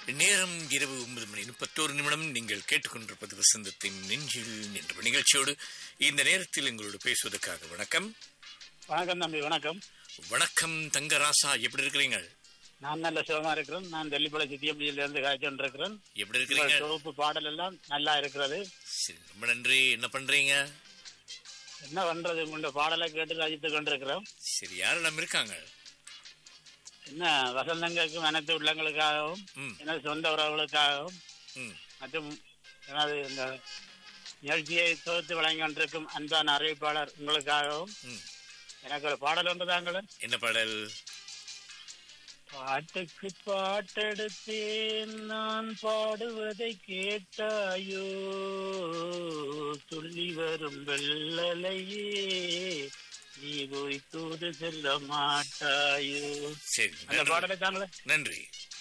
நேரம் இரவு ஒன்பது மணி முப்பத்தோரு நிமிடம் நீங்கள் கேட்டுக்கொண்டிருப்பது வசந்தத்தின் நெஞ்சில் என்ற நிகழ்ச்சியோடு இந்த நேரத்தில் எங்களோடு பேசுவதற்காக வணக்கம் வணக்கம் தம்பி வணக்கம் வணக்கம் தங்கராசா எப்படி இருக்கிறீங்க நான் நல்ல சுகமா இருக்கிறேன் நான் தெல்லிப்பள சித்தியம்பதியில இருந்து காய்ச்சல் இருக்கிறேன் எப்படி உங்கள் இருக்கிறீங்க தொகுப்பு பாடல் எல்லாம் நல்லா இருக்கிறது சரி ரொம்ப நன்றி என்ன பண்றீங்க என்ன பண்றது உங்களோட பாடலை கேட்டு ரசித்து கொண்டிருக்கிறோம் சரி யாரிடம் இருக்காங்க என்ன வசந்தங்களுக்கும் அனைத்து உள்ளங்களுக்காகவும் ம் எனது சொந்த உறவுகளுக்காகவும் ம் மற்றும் எனது இந்த நிகழ்ச்சியை தொகுத்து வழங்கி கொண்டிருக்கும் அன்பான அறிவிப்பாளர் உங்களுக்காகவும் ம் எனக்கு ஒரு பாடல் ஒன்று தாங்களே என்ன பாடல் பாட்டுக்கு பாட்டெடுத்தேன் நான் பாடுவதை கேட்டாயோ துள்ளி வரும் வெள்ளலையே நீ போய் தூது செல்ல மாட்டாயோ சரி அந்த நன்றி. பாடலை தாங்களே நன்றி